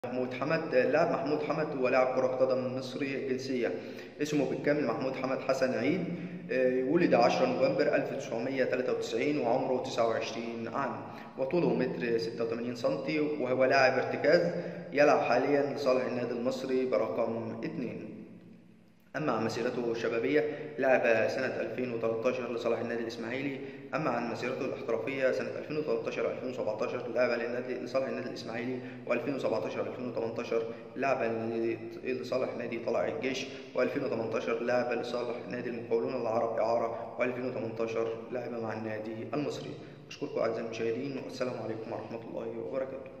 محمود حمد اللاعب محمود حمد هو لاعب كرة قدم مصري الجنسية اسمه بالكامل محمود حمد حسن عيد آه، ولد 10 نوفمبر 1993 وعمره 29 عام وطوله متر 86 سنتي وهو لاعب ارتكاز يلعب حاليا لصالح النادي المصري برقم 2 أما عن مسيرته الشبابية لعب سنة 2013 لصالح النادي الإسماعيلي أما عن مسيرته الاحترافية سنة 2013-2017 لعب للنادي لصالح النادي الإسماعيلي و2017-2018 لعب لصالح نادي طلائع الجيش و2018 لعب لصالح نادي المقاولون العرب إعارة و2018 لعب مع النادي المصري أشكركم أعزائي المشاهدين والسلام عليكم ورحمة الله وبركاته